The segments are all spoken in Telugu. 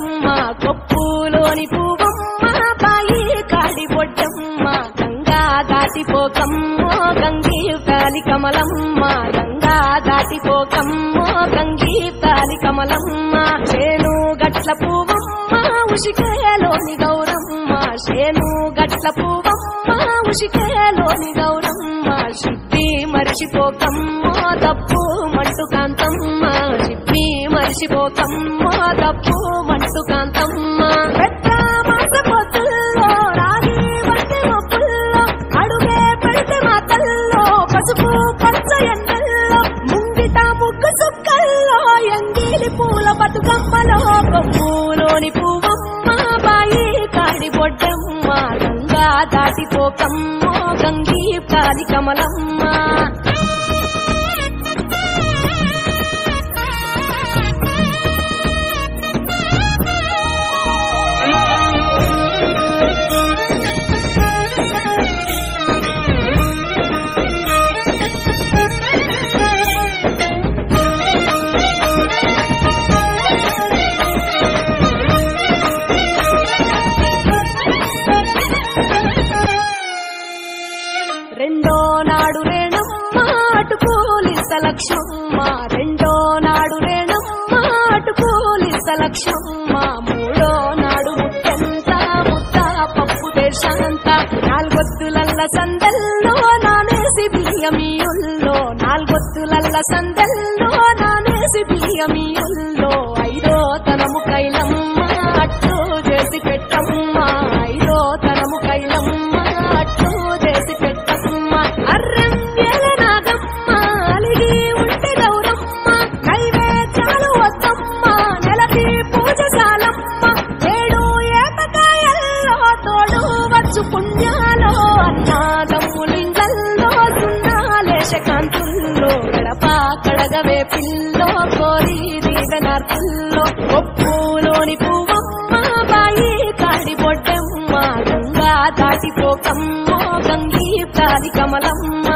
బొడ్డమ్మ కొప్పులోని పువ్వమ్మ బాయి కాడి బొడ్డమ్మ గంగా దాటిపోకమ్మో గంగి కాలి కమలమ్మ గంగా దాటిపోకమ్మో గంగి కాలి కమలమ్మ చేను గట్ల పువ్వమ్మ ఉషికేలోని గౌరమ్మ చేను గట్ల పువ్వమ్మ ఉషికేలోని గౌరమ్మ సిద్ధి మరిచిపోకమ్మో తప్పు మంటు కాంతమ్మ సిద్ధి మరిచిపోకమ్మో తప్పు మంటు కాంతమ్మ పెద్ద మాట పొత్తుల్లో రాగి వంటి మొప్పుల్లో అడుగే పెడితే మాతల్లో పసుపు పచ్చ ఎండల్లో ముంగిట ముగ్గు సుక్కల్లో ఎంగిలి పూల బతుకమ్మలో కొమ్ములోని పువ్వమ్మ బాయి కాడి బొడ్డమ్మ గంగా దాటిపోకమ్మో గంగి కాలి కమలమ్మ రెండో నాడు రేణమ్మ అటు పోలీస లక్ష్మమ్మ రెండో నాడు రేణమ్మ అటు పోలీస లక్ష్మమ్మ మూడో నాడు ముట్టంత ముద్ద పప్పు దేశంత నాలుగొత్తులల్ల సందల్లో నానేసి బియ్యమియుల్లో నాలుగొత్తులల్ల సందల్లో నానేసి బియ్యమియుల్లో ఐదో తనము కైలమ్మ అట్టు చేసి పెట్టమ్మ ఐదో తనము కైలమ్మ అట్టు చేసి పెట్టమ్మ అర్రం నాగమ్మ అలిగి ఉంటే గౌరమ్మ నైవేద్యాలు వద్దమ్మ నెలకి పూజ చాలమ్మ ఏడు ఏపకాయల్లో తోడు వచ్చు పుణ్యాలో అన్నాదమ్ములింగల్లో సున్నాలేశ కాంతుల్లో గడప కడగవే పిల్లో కోరి దీవెనార్తుల్లో ఒప్పులోని పువ్వమ్మ బాయి కాడి బొడ్డమ్మ గంగా దాటిపోకమ్మో గంగి కాలి కమలమ్మ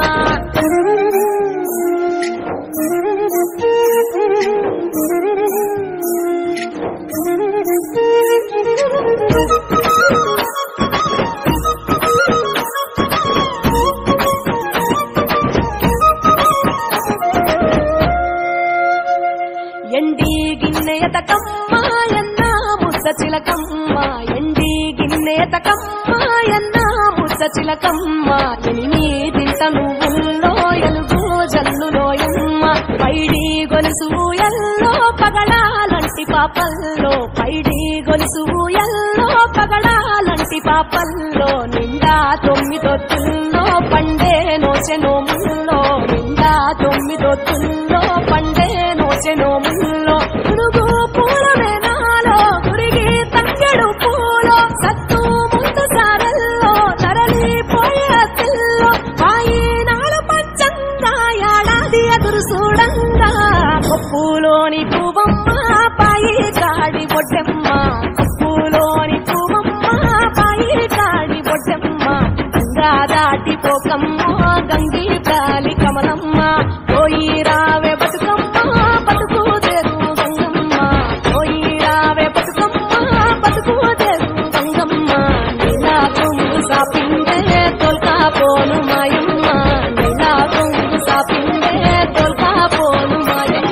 ఎండి గిన్నెయతకమ్మ ఎన్న ముద్ద చిలకమ్మ ఎండి గిన్నెయతకమ్మ ఎన్న ముద్ద చిలకమ్మ ఎనిమిదింత నువ్వుల్లో ఎలుగు జల్లులోయమ్మ పైడి గొలుసు ఎల్లో పగడాలంటి పాపల్లో పైడి గొలుసు ఎల్లో పగడాలంటి పాపల్లో నిండా తొమ్మిదొత్తుల్లో పండే నోచెనో ముల్లో నిండా తొమ్మిదొత్తుల్లో పండే నోచెనో ముల్లో పురుగు పూల వేనాలో గురిగి తంగెడు పూలో సత్తు ముందు సారల్లో తరలిపోయే అత్తిల్లో పాయినాలు పంచంగా ఏడాది ఎదురు చూడంగా కొప్పులోని పువ్వమ్మ పాయి కాడి బొడ్డెమ్మ కొప్పులోని పువ్వమ్మ పాయి కాడి బొడ్డెమ్మ గంగా దాటిపోకమ్మ గంగి కాలి కమలమ్మ పోయి రావే బతుకమ్మ బతుకు తెరు గంగమ్మ పోయి రావే బతుకమ్మ బతుకు తెరు గంగమ్మ నీలా కొంగు సాపిండే తొల్కా పోను మాయమ్మ నీలా కొంగు సాపిండే తొల్కా పోను మాయమ్మ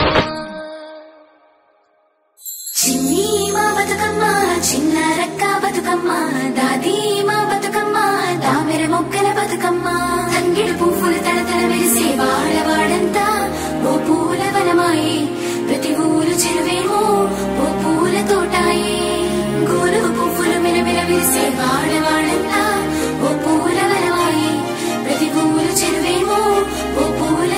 చిన్ని మా బతుకమ్మ చిన్న రక్క బతుకమ్మ దాది మా బతుకమ్మ దామెర మొక్కల బతుకమ్మ తంగిడు పువ్వులు తడతడ మెరిసే వాడవాడంతా ఓ పూల వనమాయే ప్రతి ఊరు చెరువేమో ఓ పూల తోటాయే గోరు పువ్వులు మెరమెర విరిసే వాడవాడంతా ఓ పూల వనమాయే ప్రతి ఊరు చెరువేమో ఓ పూల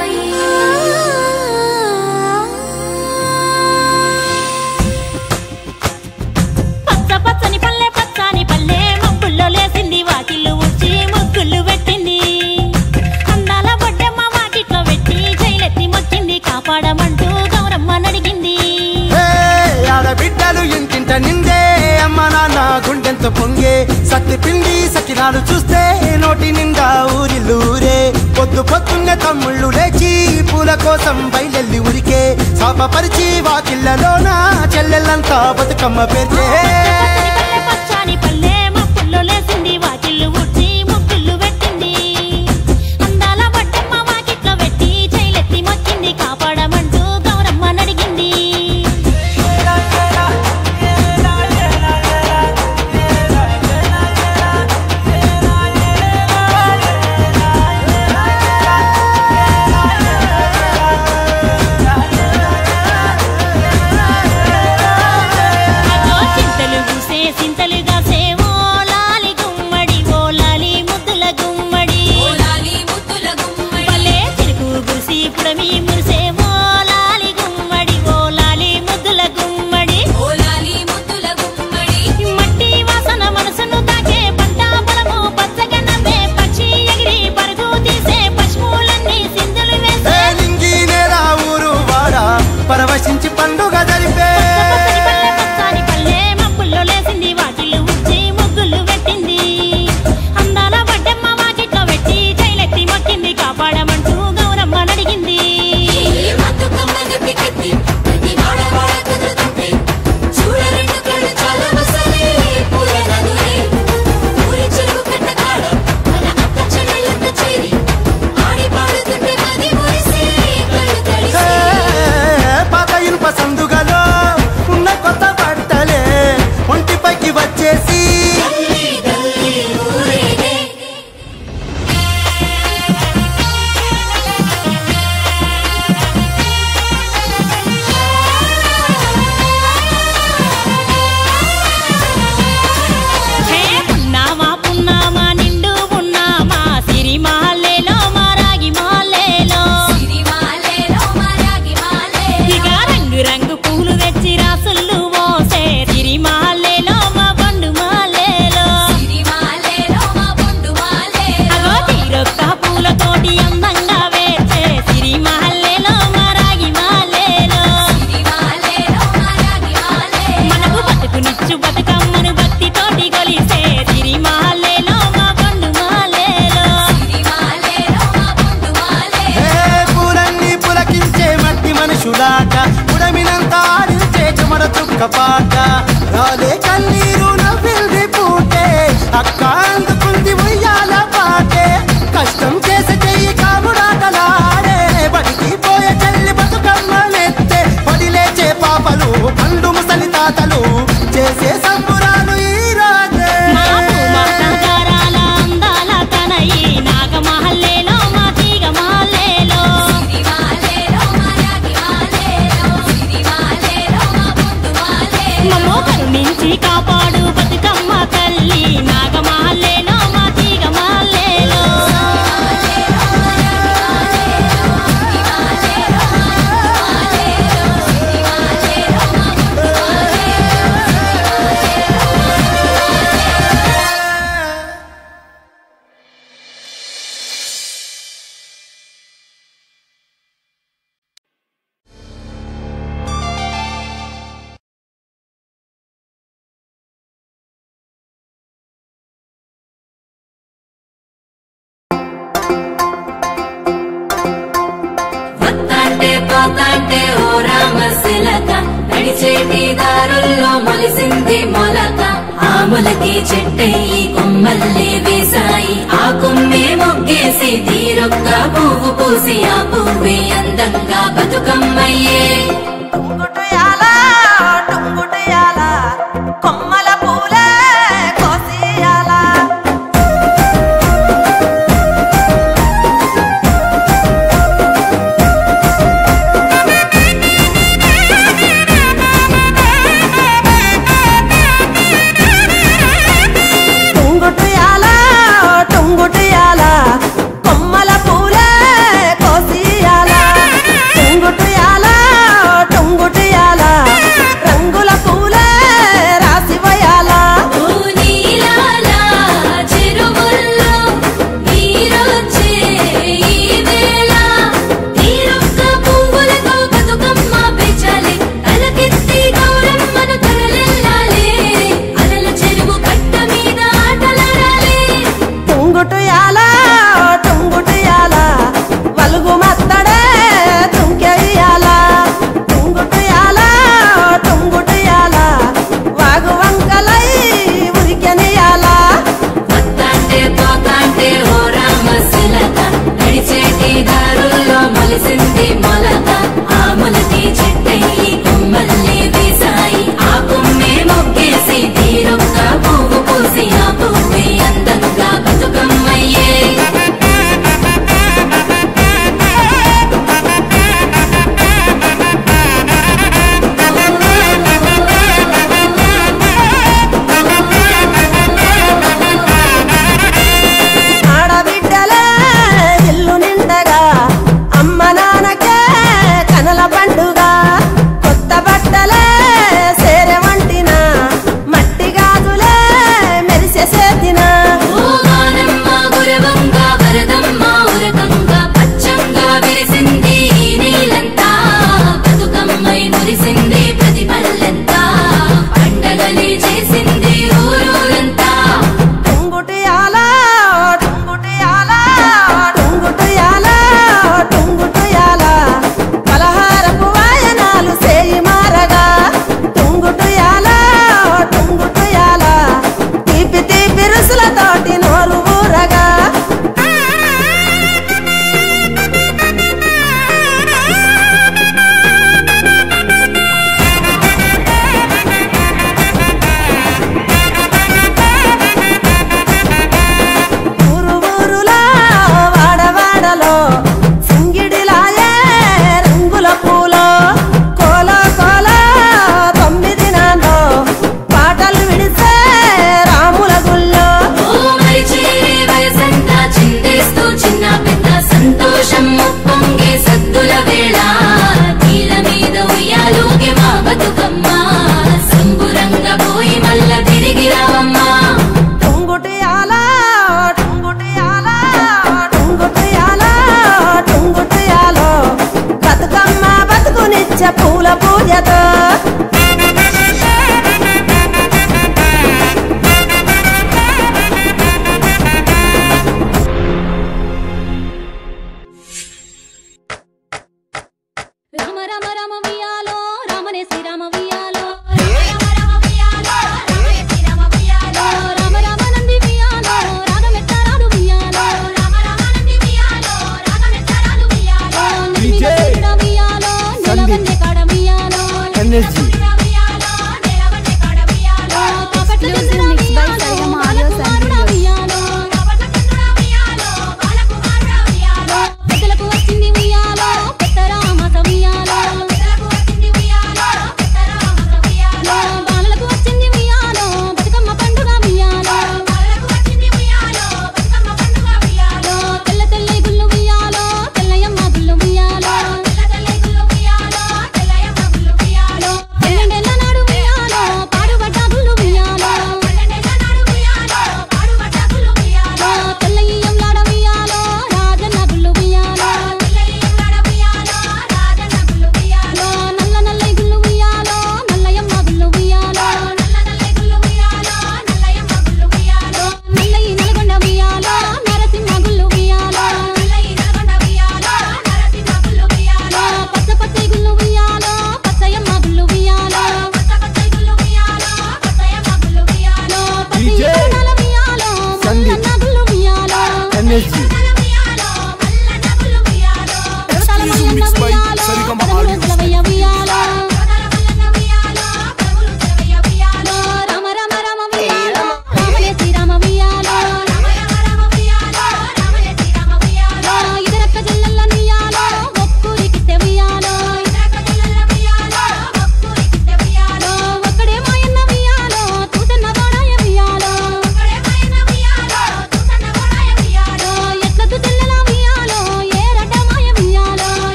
పచ్చ పచ్చని పల్లె పచ్చని పల్లె మబ్బుల్లో లేసింది వాకిళ్ళు ఊడ్చి ముగ్గులు పెట్టింది అందాల బొడ్డమ్మ వాకిట్లో పెట్టి జైలెత్తి మొక్కింది కాపాడమంటూ గౌరమ్మ నడిగింది ఏ, ఆడబిడ్డలు ఇంటింట నిందే అమ్మ నాన్న గుండెంతో పొంగే సత్తి పిండి సకినాలు చూస్తే నోట నోటి నిండా ఊరిల్లూరే పొద్దు పొద్దున్న తమ్ముళ్ళు లేచి పూల కోసం బయలెల్లి ఉరికే శాపపరిచి వాకిళ్ళలోన చెల్లెళ్ళంతా బతుకమ్మ పేర్చే పచ్చని పల్లె పచ్చని పల్లె మప్పుల్లో లేసింది వాకిళ్ళు ఊడ్చి ముగ్గులు పెట్టింది అందాల బట్టమ్మ వాకిట్లో పెట్టి చైలెత్తి మొక్కింది కాపాడమంటూ గౌరమ్మ నడిగింది అగో చింతలు పూసే చింతలుగా సేవో లాలి గుమ్మడి ఓ లాలి ముద్దుల గుమ్మడి భలే చిరుకు గుసి పుడమి మురిసేవో లాలి గుమ్మడి ఓ లాలి ముద్దుల గుమ్మడి మట్టి వాసన మనసును తాకే పంట పొలము పచ్చగా నవ్వే పక్షి ఎగిరి పరుగు తీసే పశువులన్నీ సింధులు వేసే లింగి నేరా ఊరు వాడా పరవశించి పండుగ జరిపే పచ్చని పల్లె పచ్చని పల్లె మబ్బుల్లో లేసింది వాకిళ్ళు ఉచ్చి ముగ్గులు పెట్టింది అందాల వడ్డమ్మ వాకిట్లో పెట్టి చైలెత్తి మొక్కింది కాపాడమంటూ గౌరమ్మ నడిగింది హే, పాత ఇనుప సందుగలో ఉన్న కొత్త బట్టలే ఒంటిపైకి వచ్చేసి హే పున్నామా పున్నామా నిండు పున్నామా సిరి మాలేలో మారాగి మాలేలో ఇక రంగు రంగు పూలు తెచ్చి రాసులు మోసే సిరి మాలేలో మా బండు మాలేలో అగో తీరొక్క పూలతోటి అందంగా వేసే సిరి మాలేలో మారాగి మాలేలో మనకు బతుకునిచ్చు బతుకమ్మను భక్తితోటి కొలిసే సిరి మాలేలో మా బండు మాలేలో హే, పూలన్నీ పులకించే మట్టి మనుషులాట ఉడమినంత ఆడించే చెమర చుక్క పాట రాలే కన్నీరు నవ్విల్ది పూటే అక్క అందుకుంది ఉయ్యాల పాటే కష్టం చేసే చెయ్యి కాముడాటలాడే బడికి పోయే చెల్లి బతుకమ్మ నెత్తే పడి లేచే పాపలు పండు ముసలి తాతలు చేసే సంబురాలు ఈ రోజే మా పూమాసాగారాల అందాల తనయి నాగమహల్లేలో మా తీగ మహల్లేలో మమ్మో కరుణించి కాపాడు బతుకమ్మ తల్లి నాగమహల్లేలో మా తీగ మహల్లేలో వత్తాంటే పోతాంటే ఓ రామశిలక నడిచేటి దారుల్లో మొలిసింది మొలక ఆ మొలకి చెట్టయి కొమ్మల్లే వేసాయి ఆ కొమ్మే మొగ్గేసి తీరొక్క పువ్వు పూసి ఆ పువ్వే అందంగా బతుకమ్మయ్యే టుంగుటుయాల టుంగుటుయాల కొమ్మల పూలే కోసియాల టుంగుటుయాల టుంగుటుయాల కొమ్మల పూలే కోసియాల టుంగుటుయాల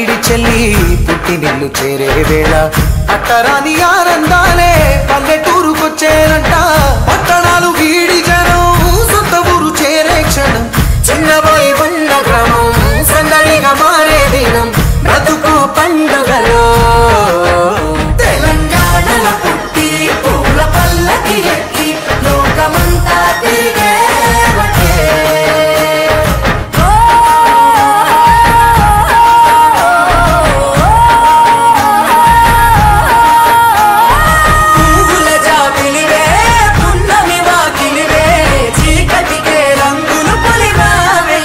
పైడి చెల్లి పుట్టి నిన్ను చేరే వేళ అట్టరాని ఆనందాలే పల్లెటూరుకొచ్చేనంట పట్టణాలు వీడి జనం సొంత ఊరు చేరే క్షణం చిన్నబోయి బండ గ్రామం సందడిగా మారే దినం బ్రతుకు పండుగలో తెలంగాణల పుట్టి పూల పల్లకి ఎక్కి లోకమంతా తిరిగే పువ్వుల జాబిలివే పున్నమి వాకిలివే చీకటికే రంగులు పొలిమావే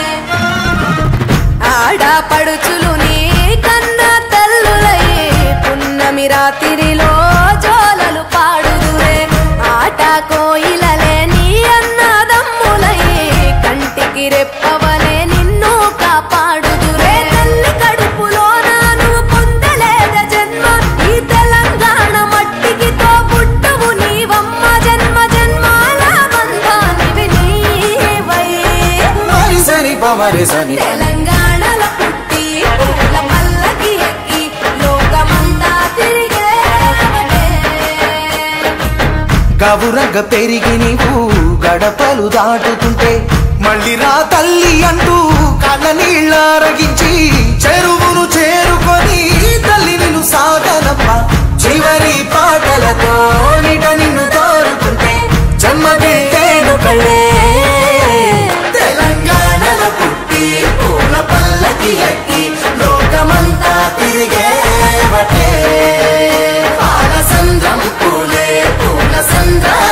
ఆడపడుచులు నీ కన్న తల్లులయ్యే పున్నమి రాత్రిలో జోలలు పాడుదురే ఆట కోయిలలే నీ అన్నదమ్ములయ్యే కంటికి రెప్పవలే నిన్ను కాపాడుదురే తల్లి కడుపులో నాను పొందలేద జన్మ ఈ తెలంగాణ మట్టికి తో పుట్టవు నీవమ్మ జన్మ జన్మాల బంధానివి నీవై మరి సరి పమరి సని తెలంగాణలో పుట్టి పూల పల్లకి ఎక్కి లోకమంతా తిరిగేవటే. గవురగ పెరిగి నీవు గడపలు దాటుతుంటే మళ్ళీ రా తల్లి అంటూ కళ్ళ నీళ్ళ రగించి చెరువును చేరుకొని తల్లి నిన్ను సాగనప్ప చివరి పాటలతో నిట నిన్ను తోరుతుంటే జన్మదిట్టేను కళ్ళే తెలంగాణలో పుట్టి పూల పల్లకి ఎక్కి లోకమంతా తిరిగేవటే పాలసంద్రం పూలే పూల సంద్రం